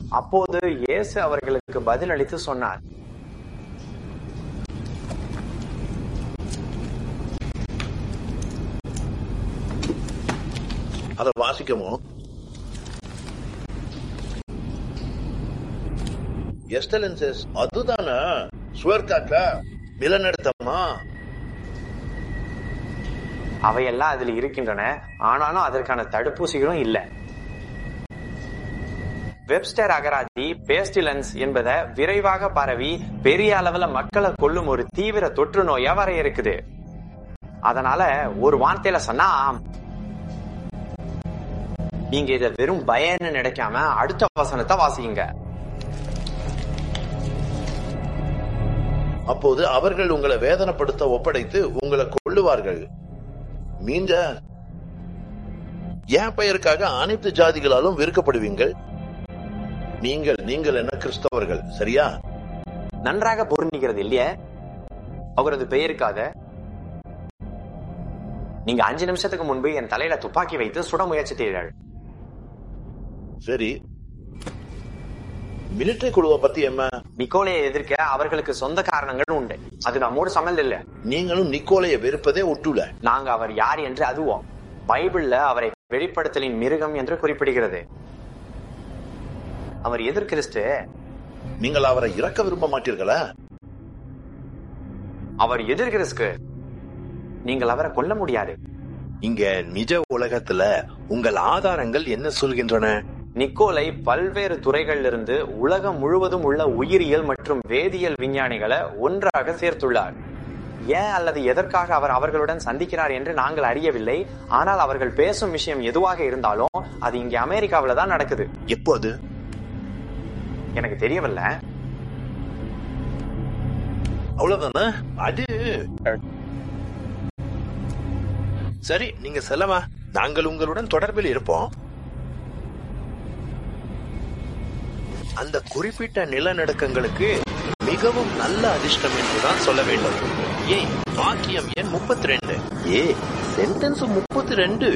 அப்போது இயேசு அவர்களுக்கு பதிலளித்து சொன்னார் அதை வாசிக்கமோ எஸ்டலன்சஸ் அதுதானே சுவர்காக்க நிலநடுத்தமா அவையெல்லாம் அதில் இருக்கின்றன ஆனாலும் அதற்கான தடுப்பூசிகளும் இல்லை வெப்ஸ்டர் அகராதி பேஸ்டிலன்ஸ் என்பதை விரைவாக பரவி பெரிய அளவுல மக்களை கொல்லும் ஒரு தீவிர தொற்று நோயா வரையறுக்குது அதனால ஒரு வார்த்தையில சொன்னா ஆம். நீங்க இத வெறும் பயன்னு நினைக்காம அடுத்த வசனத்தை வாசிங்க அப்போது அவர்கள் உங்களை வேதனைப்படுத்த ஒப்படைத்து உங்களை கொள்ளுவார்கள் மீஞ்ச என் பெயருக்காக அனைத்து ஜாதிகளாலும் வெறுக்கப்படுவீங்கள் நீங்கள் நீங்கள் என்ன கிறிஸ்தவர்கள் சரியா நன்றாக பொருந்துகிறது இல்லையே அவரது பெயருக்காக நீங்க அஞ்சு நிமிஷத்துக்கு முன்பு என் தலையில துப்பாக்கி வைத்து சுட முயற்சித்தீர்கள் சரி மிலிட்டரி குழுவை பத்தி என்ன நிக்கோலையை எதிர்க்க அவர்களுக்கு சொந்த காரணங்கள் உண்டு அது நம்மோடு சம்மந்தம் இல்ல நீங்களும் நிக்கோலைய வெறுப்பதே ஒட்டுல நாங்க அவர் யார் என்று அதுவோம் பைபிள்ல அவரை வெளிப்படுத்தலின் மிருகம் என்று குறிப்பிடுகிறது அவர் எதிர் கிறிஸ்து நீங்கள் அவரை இறக்க விரும்ப மாட்டீர்களா அவர் எதிர் கிறிஸ்து நீங்கள் அவரை கொல்ல முடியாது இங்க நிஜ உலகத்துல உங்கள் ஆதாரங்கள் என்ன சொல்கின்றன நிக்கோலை பல்வேறு துறைகளிலிருந்து உலகம் முழுவதும் உள்ள உயிரியல் மற்றும் வேதியியல் விஞ்ஞானிகளை ஒன்றாக சேர்த்துள்ளார் ஏன் அல்லது எதற்காக அவர் அவர்களுடன் சந்திக்கிறார் என்று நாங்கள் அறியவில்லை ஆனால் அவர்கள் பேசும் விஷயம் எதுவாக இருந்தாலும் அது இங்கே அமெரிக்காவில தான் நடக்குது எப்போது எனக்கு தெரியவில்லை அவ்வளவுதானே அது சரி நீங்க செல்லவா நாங்கள் உங்களுடன் தொடர்பில் இருப்போம் அந்த குறிப்பிட்ட நிலநடுக்கங்களுக்கு மிகவும் நல்ல அதிர்ஷ்டம் என்றுதான் சொல்ல வேண்டும் ஏன் வாக்கியம் எண் முப்பத்தி ரெண்டு ஏ சென்டென்ஸ் முப்பத்தி ரெண்டு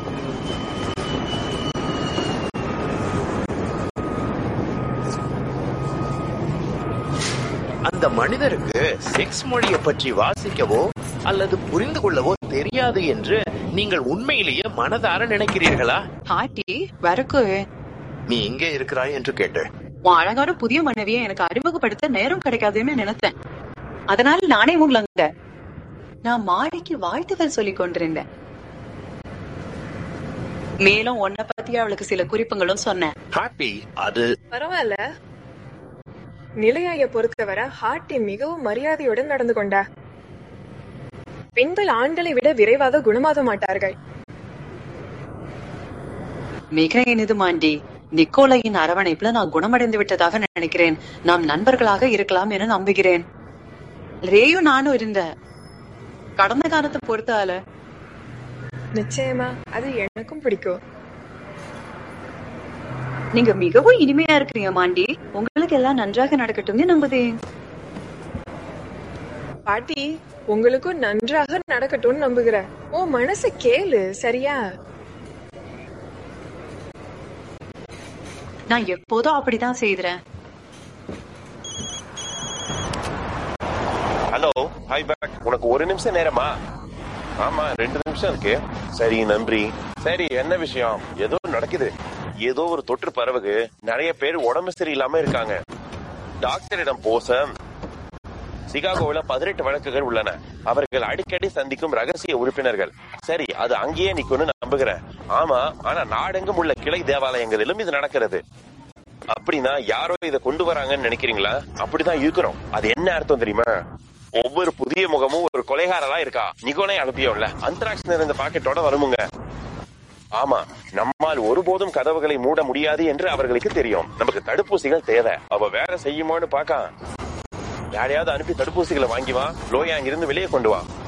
அந்த மனிதருக்கு செக்ஸ் மொழியை பற்றி வாசிக்கவோ அல்லது புரிந்து கொள்ளவோ தெரியாது என்று நீங்கள் உண்மையிலேயே மனதார நினைக்கிறீர்களா பாட்டி வரக்கு நீ இங்கே இருக்கிறாய் என்று கேட்டேன் உன் அழகான புதிய மனைவியை எனக்கு அறிமுகப்படுத்த நேரம் கிடைக்காதுன்னு நினைத்தேன் அதனால நானே உங்களங்க நான் மாடிக்கு வாழ்த்துகள் சொல்லிக் கொண்டிருந்தேன் மேலும் உன்னை பத்தி அவளுக்கு சில குறிப்புகளும் சொன்னேன் ஹாப்பி அது பரவாயில்ல நிலையாய பொறுத்தவரை ஹார்ட்டி மிகவும் மரியாதையுடன் நடந்து கொண்டா பெண்கள் ஆண்களை விட விரைவாக குணமாக மாட்டார்கள் மிக இனிது மாண்டி நிக்கோலையின் அரவணைப்புல நான் குணமடைந்து விட்டதாக நினைக்கிறேன் நாம் நண்பர்களாக இருக்கலாம் என நம்புகிறேன் ரேயும் நானும் இருந்த கடந்த காலத்தை பொறுத்தால நிச்சயமா அது எனக்கும் பிடிக்கும் நீங்க மிகவும் இனிமையா இருக்கிறீங்க மாண்டி உங்களுக்கு எல்லாம் நன்றாக நடக்கட்டும் நம்புதேன் பாட்டி உங்களுக்கும் நன்றாக நடக்கட்டும்னு நம்புகிறேன் உன் மனசை கேளு சரியா நான் எப்போதும் அப்படிதான் செய்யறேன் ஹலோ ஹாய் பேக் உனக்கு ஒரு நிமிஷம் நேரமா ஆமா ரெண்டு நிமிஷம் இருக்கு சரி நன்றி சரி என்ன விஷயம் ஏதோ நடக்குது ஏதோ ஒரு தொற்று பரவுகு நிறைய பேர் உடம்பு சரியில்லாம இருக்காங்க டாக்டரிடம் போச சிகாகோவில் பதினெட்டு வழக்குகள் உள்ளன அவர்கள் அடிக்கடி சந்திக்கும் ரகசிய உறுப்பினர்கள் சரி அது அங்கேயே நிக்கும்னு நம்புகிறேன் ஆமா ஆனா நாடெங்கும் உள்ள கிளை தேவாலயங்களிலும் இது நடக்கிறது அப்படின்னா யாரோ இதை கொண்டு வராங்கன்னு நினைக்கிறீங்களா அப்படிதான் இருக்கிறோம் அது என்ன அர்த்தம் தெரியுமா ஒவ்வொரு புதிய முகமும் ஒரு கொலைகாரலா இருக்கா நிகோனை அனுப்பியோம்ல அந்தராக்ஸ் நிறைந்த பாக்கெட்டோட வருமுங்க ஆமா நம்மால் ஒருபோதும் கதவுகளை மூட முடியாது என்று அவர்களுக்கு தெரியும் நமக்கு தடுப்பூசிகள் தேவை அவ வேலை செய்யுமோன்னு பாக்கா யாரையாவது அனுப்பி தடுப்பூசிகளை வாங்கி வா லோயா இருந்து வெளியே கொண்டு வா